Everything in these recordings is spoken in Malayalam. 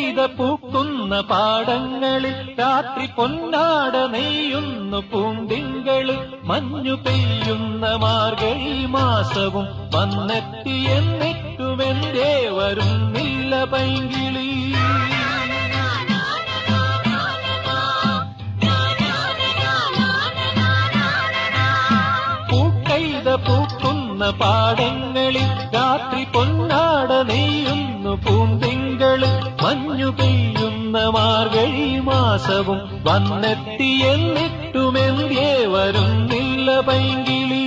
പൂക്കെയ്ത പൂക്കുന്ന പാടങ്ങളിൽ രാത്രി പൊന്നാട നെയ്യുന്നു പൂന്തിങ്കളിൽ മഞ്ഞു പെയ്യുന്ന മാർഗഴി മാസവും വന്നെത്തി എന്നിട്ടുമെന്തേ വരുന്നില്ല പൈങ്കിളി പൂക്കൈത പൂക്കുന്ന പാടങ്ങളിൽ രാത്രി പൊന്നാട നെയ്യുന്നു പൂന്തിങ്കളിൽ മഞ്ഞു പെയ്യുന്ന മാർഗഴി മാസവും വന്നെത്തി എന്നിട്ടുമെന്തേ വരുന്നില്ല പൈങ്കിളി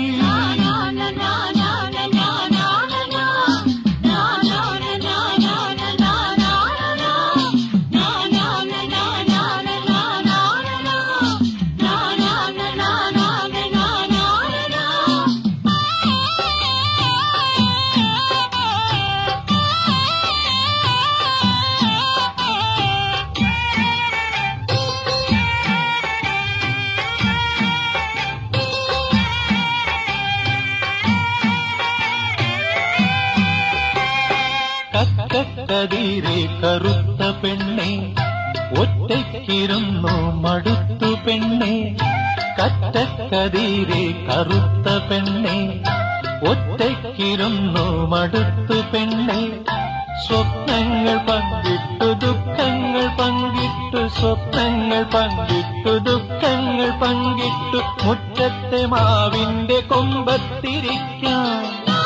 കക്കക്കതിരെ കറുത്ത പെണ്ണെ ഒറ്റയ്ക്കിരുന്നു മടുത്തു പെണ്ണെ കറ്റക്കതിരെ കറുത്ത പെണ്ണെ ഒറ്റയ്ക്കിരുന്നു മടുത്തു പെണ്ണെ സ്വപ്നങ്ങൾ പങ്കിട്ടു ദുഃഖങ്ങൾ പങ്കിട്ടു സ്വപ്നങ്ങൾ പങ്കിട്ടു ദുഃഖങ്ങൾ പങ്കിട്ടു മുറ്റത്തെ മാവിന്റെ കൊമ്പത്തിരിക്കാം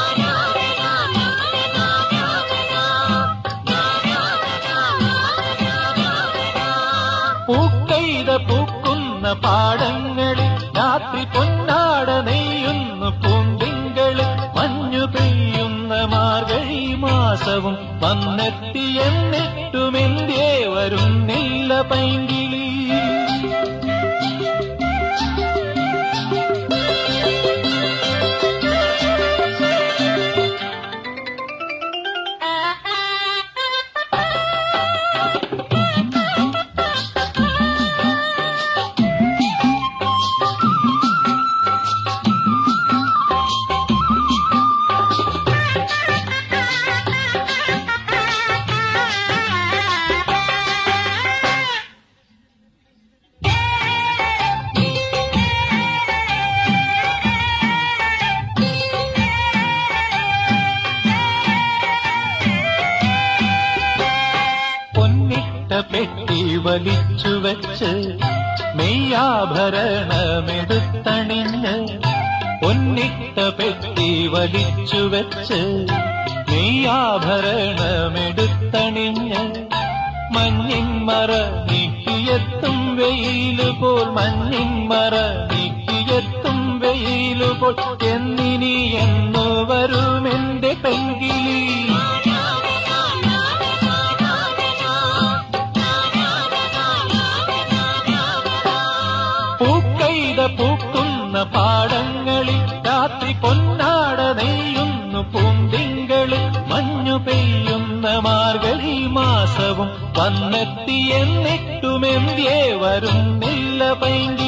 പൂക്കൈത പൂക്കുന്ന പാടങ്ങളിൽ രാത്രി പൊന്നാട നെയ്യുന്നു പൂന്തിങ്കളിൽ മഞ്ഞു പെയ്യുന്ന മാർഗഴി മാസവും വന്നെത്തി എന്നിട്ടുമെന്തേ വരുന്നില്ല പൈങ്കിളി പൊന്നിട്ട പെട്ടി വലിച്ചു വെച്ച് മെയ്യാഭരണമെടുത്തണിഞ്ഞ് പൊന്നിട്ട പെട്ടി വലിച്ചു വെച്ച് മെയ്യാഭരണമെടുത്തണിഞ്ഞ് മഞ്ഞിൻ മറ നീക്കിയെത്തും വെയില് പോൽ മഞ്ഞിൻ മറ നീക്കിയെത്തും വെയില് പോൽ എന്നിനി എന്നു വരുമെന്റെ പെങ്കിലി പൂക്കൈത പൂക്കുന്ന പാടങ്ങളിൽ രാത്രി പൊന്നാട നെയ്യുന്നു പൂന്തിങ്കളിൽ മഞ്ഞു പെയ്യുന്ന മാർഗഴി മാസവും വന്നെത്തി എന്നിട്ടുമെന്തേ വരുന്നില്ല പൈങ്കി